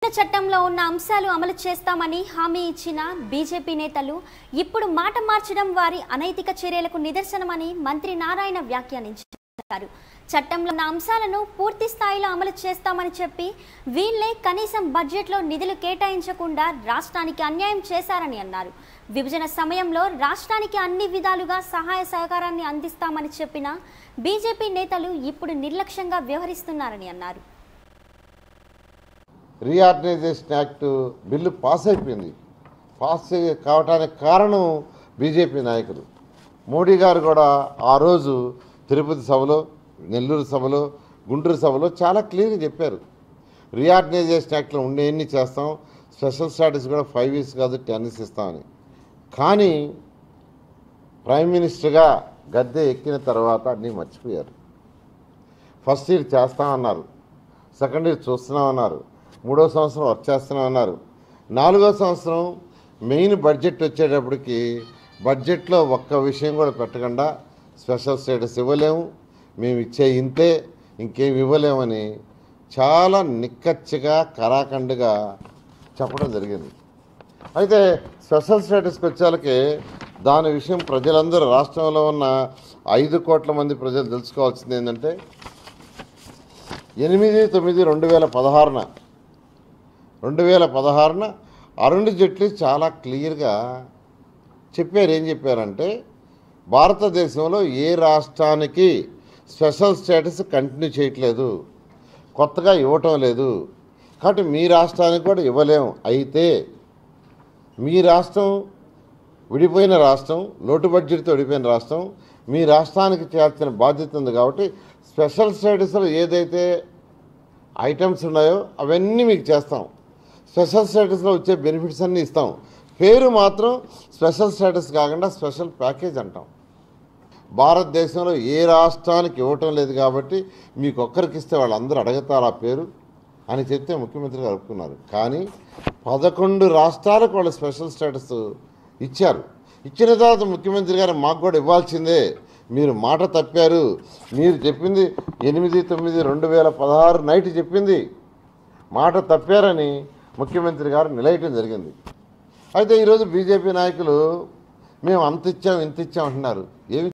చట్టంలో ఉన్న అంశాలు అమలు చేస్తామని హామీ ఇచ్చిన బీజేపీ నేతలు ఇప్పుడు మాట మార్చడం వారి అనైతిక చర్యలకు నిదర్శనమని మంత్రి నారాయణ వ్యాఖ్యానించారు చట్టంలో ఉన్న అంశాలను పూర్తి స్థాయిలో అమలు చేస్తామని చెప్పి వీళ్ళే కనీసం బడ్జెట్లో నిధులు కేటాయించకుండా రాష్ట్రానికి అన్యాయం చేశారని అన్నారు విభజన సమయంలో రాష్ట్రానికి అన్ని విధాలుగా సహాయ సహకారాన్ని అందిస్తామని చెప్పిన బీజేపీ నేతలు ఇప్పుడు నిర్లక్ష్యంగా వ్యవహరిస్తున్నారని అన్నారు రీఆర్గనైజేషన్ యాక్ట్ బిల్లు పాస్ అయిపోయింది పాస్ కావటానికి కారణం బీజేపీ నాయకులు మోడీ గారు కూడా ఆ రోజు తిరుపతి సభలో నెల్లూరు సభలో గుంటూరు సభలో చాలా క్లియర్గా చెప్పారు రీఆర్గనైజేషన్ యాక్ట్లో ఉండేవన్నీ చేస్తాం స్పెషల్ స్టాటస్ కూడా ఫైవ్ ఇయర్స్ కాదు టెన్ ఇయర్స్ ఇస్తామని కానీ ప్రైమ్ మినిస్టర్గా గద్దె ఎక్కిన తర్వాత అన్నీ మర్చిపోయారు ఫస్ట్ ఇయర్ చేస్తామన్నారు సెకండ్ ఇయర్ చూస్తున్నామన్నారు మూడో సంవత్సరం వర్క్ చేస్తున్నామన్నారు నాలుగో సంవత్సరం మెయిన్ బడ్జెట్ వచ్చేటప్పటికి బడ్జెట్లో ఒక్క విషయం కూడా పెట్టకుండా స్పెషల్ స్టేటస్ ఇవ్వలేము మేము ఇచ్చే ఇంతే ఇంకేం ఇవ్వలేమని చాలా నిక్కచ్చిగా కరాఖండుగా చెప్పడం జరిగింది అయితే స్పెషల్ స్టేటస్కి వచ్చేళ్ళకి దాని విషయం ప్రజలందరూ రాష్ట్రంలో ఉన్న ఐదు కోట్ల మంది ప్రజలు తెలుసుకోవాల్సింది ఏంటంటే ఎనిమిది తొమ్మిది రెండు వేల పదహారున రెండు వేల పదహారున అరుణ్ జైట్లీ చాలా క్లియర్గా చెప్పారు ఏం చెప్పారంటే భారతదేశంలో ఏ రాష్ట్రానికి స్పెషల్ స్టేటస్ కంటిన్యూ చేయట్లేదు కొత్తగా ఇవ్వటం లేదు కాబట్టి మీ రాష్ట్రానికి కూడా ఇవ్వలేము అయితే మీ రాష్ట్రం విడిపోయిన రాష్ట్రం లోటు బడ్జెట్తో విడిపోయిన రాష్ట్రం మీ రాష్ట్రానికి చేయాల్సిన బాధ్యత ఉంది కాబట్టి స్పెషల్ స్టేటస్లో ఏదైతే ఐటమ్స్ ఉన్నాయో అవన్నీ మీకు చేస్తాం స్పెషల్ స్టేటస్లో వచ్చే బెనిఫిట్స్ అన్నీ ఇస్తాం పేరు మాత్రం స్పెషల్ స్టేటస్ కాకుండా స్పెషల్ ప్యాకేజ్ అంటాం భారతదేశంలో ఏ రాష్ట్రానికి ఇవ్వటం లేదు కాబట్టి మీకు ఒక్కరికి ఇస్తే వాళ్ళందరూ అడగతారు ఆ పేరు అని చెప్తే ముఖ్యమంత్రి గారు ఒప్పుకున్నారు కానీ పదకొండు రాష్ట్రాలకు వాళ్ళు స్పెషల్ స్టేటస్ ఇచ్చారు ఇచ్చిన తర్వాత ముఖ్యమంత్రి గారు మాకు కూడా ఇవ్వాల్సిందే మీరు మాట తప్పారు మీరు చెప్పింది ఎనిమిది తొమ్మిది రెండు వేల పదహారు నైట్ చెప్పింది మాట తప్పారని ముఖ్యమంత్రి గారు నిలయటం జరిగింది అయితే ఈరోజు బీజేపీ నాయకులు మేము అంత ఇచ్చాం ఇంత ఇచ్చాం అంటున్నారు ఏమి